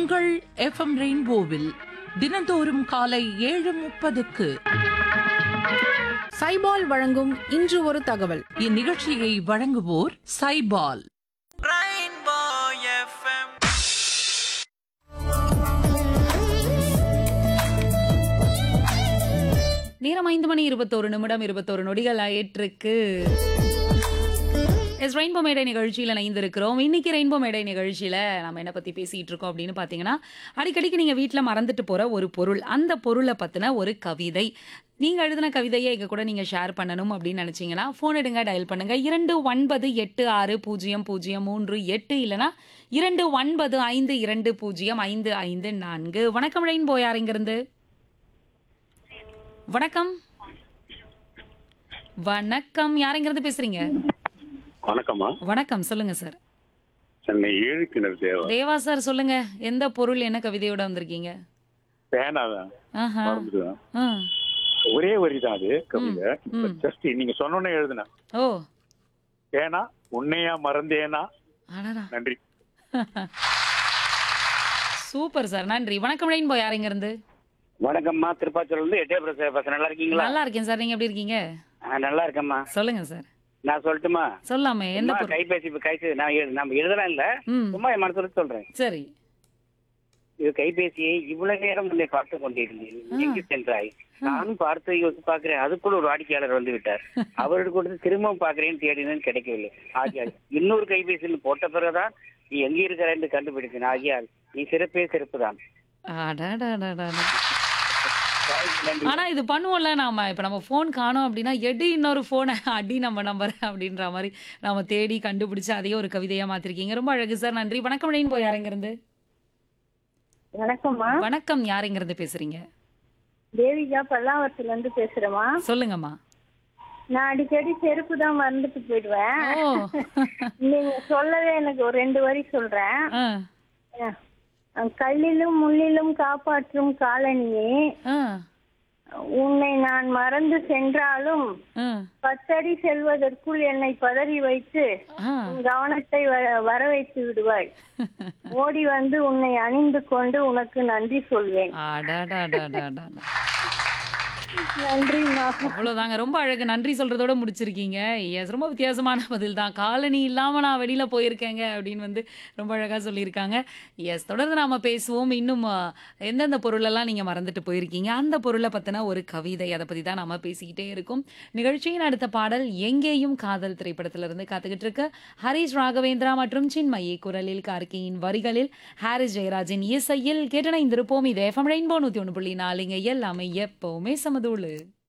உங்கள் எஃப்எம் ரெயின்போவில் தினந்தோறும் காலை ஏழு முப்பதுக்கு சைபால் வழங்கும் இன்று ஒரு தகவல் இந்நிகழ்ச்சியை வழங்குவோர் சைபால் Rainbow FM. நேரம் ஐந்து மணி இருபத்தோரு நிமிடம் இருபத்தோரு நொடிகள் ஆயிட்டிருக்கு எஸ் ரெயின்போ மேடை நிகழ்ச்சியில் இணைந்திருக்கிறோம் இன்னைக்கு ரெயின்போ மேடை நிகழ்ச்சியில் நம்ம என்ன பற்றி பேசிகிட்டு இருக்கோம் அப்படின்னு பார்த்தீங்கன்னா அடிக்கடிக்கு நீங்கள் வீட்டில் மறந்துட்டு போகிற ஒரு பொருள் அந்த பொருளை பற்றின ஒரு கவிதை நீங்கள் எழுதின கவிதையை எங்கள் கூட நீங்கள் ஷேர் பண்ணணும் அப்படின்னு நினச்சிங்கன்னா ஃபோன் எடுங்க டயல் பண்ணுங்கள் இரண்டு ஒன்பது எட்டு ஆறு பூஜ்ஜியம் பூஜ்ஜியம் மூன்று எட்டு இல்லைனா இரண்டு ஒன்பது ஐந்து இரண்டு பூஜ்ஜியம் ஐந்து ஐந்து நான்கு வணக்கம் ரெயின்போ யார் இங்கிருந்து வணக்கம் வணக்கம் யாருங்கிறது பேசுறீங்க வணக்கம்மா வணக்கம் சொல்லுங்க சார் சென்னை ஏழு கிணறு தேவா தேவா சார் சொல்லுங்க எந்த பொருள் என்ன கவிதையோட வந்திருக்கீங்க பேனாதான் ஆஹா மறந்துடுவேன் ஆ. ஒரே வரி தான் அது கவிதை ம். ஜஸ்ட் நீங்க சொன்னோன்னே எழுதுனேன் ஓ பேனா உன்னையா மறந்தேனா அடடா நன்றி சூப்பர் சார் நன்றி வணக்கம் ரெயின்போ யாருங்க இருந்து வணக்கம்மா திருப்பாச்சூர்ல இருந்து எட்டே பிரச பேசுறேன் நல்லா இருக்கீங்களா நல்லா இருக்கேன் சார் நீங்க எப்படி இருக்கீங்க ஆ, நல்லா இருக்கேம்மா சொல்லுங்க சார் நான் சொல்லட்டுமா சொல்லாமே எந்த சும்மா பொருள் கைபேசி கைச்சு நான் எழு- நம்ம எழுதலாம் இல்ல ம் சும்மா என் மனசுல சொல்றேன் சரி இது கைபேசியை இவ்வளவு நேரம் உன்னை பார்த்து கொண்டிருந்தேன் எங்கு சென்றாய் நானும் பார்த்து யோசித்து பார்க்கிறேன் அதுக்குள்ள ஒரு வாடிக்கையாளர் வந்து விட்டார் அவருக்கு கொடுத்து திரும்பவும் பார்க்கிறேன் தேடினேன் கிடைக்கவில்லை ஆகியால் இன்னொரு கைபேசியில் போட்ட பிறகுதான் நீ எங்க இருக்கிற என்று கண்டுபிடித்தேன் ஆகியால் நீ சிறப்பே சிறப்புதான் அடடடடடட. ஆனா இது பண்ணுவோம்ல நாம இப்ப நம்ம ஃபோன் காணோம் அப்படின்னா எடு இன்னொரு போனை அடி நம்ம நம்பர் அப்படின்ற மாதிரி நாம தேடி கண்டுபிடிச்சு அதையே ஒரு கவிதையா மாத்திருக்கீங்க ரொம்ப அழகு சார் நன்றி வணக்கம் ரெயின்போ யாருங்க இருந்து வணக்கம்மா வணக்கம் யாருங்க இருந்து பேசுறீங்க தேவிகா பல்லாவரத்துல இருந்து பேசுறேம்மா சொல்லுங்கம்மா நான் அடிக்கடி செருப்பு தான் மறந்துட்டு போயிடுவேன் ஓ நீங்க சொல்லவே எனக்கு ஒரு ரெண்டு வரி சொல்றேன் ஆ, அஹ் கல்லிலும் முள்ளிலும் காப்பாற்றும் காலனியே ஆ, உன்னை நான் மறந்து சென்றாலும் ஆ, பத்தடி செல்வதற்குள் என்னை பதறி வைத்து ஆ. உன் கவனத்தை வ- வர வைத்து விடுவாய் ஓடி வந்து உன்னை அணிந்து கொண்டு உனக்கு நன்றி சொல்வேன் அடடடடடட. நன்றிம்மா அவ்வளவுதாங்க ரொம்ப அழகு நன்றி சொல்றதோட முடிச்சிருக்கீங்க எஸ் ரொம்ப வித்தியாசமான பதில் தான் காலனி இல்லாம நான் வெளியில போயிருக்கேங்க அப்படின்னு வந்து ரொம்ப அழகா சொல்லியிருக்காங்க எஸ் தொடர்ந்து நாம பேசுவோம் இன்னும் அ, எந்தெந்த பொருளெல்லாம் நீங்க மறந்துட்டு போயிருக்கீங்க அந்த பொருளை பத்தின ஒரு கவிதை அதை பத்தி தான் நாம பேசிக்கிட்டே இருக்கோம் நிகழ்ச்சியின் அடுத்த பாடல் எங்கேயும் காதல் திரைப்படத்துல இருந்து காத்துக்கிட்டு இருக்கு ஹரிஷ் ராகவேந்திரா மற்றும் சின்மயி குரலில் கார்கியின் வரிகளில் ஹாரிஸ் ஜெயராஜின் இசையில் கேட்டனை இருப்போம் இது எஃப்எம் ரெயின்போ நூத்தி ஒன்று புள்ளி நாலுங்க எல்லாமே எப்பவுமே சமதூளு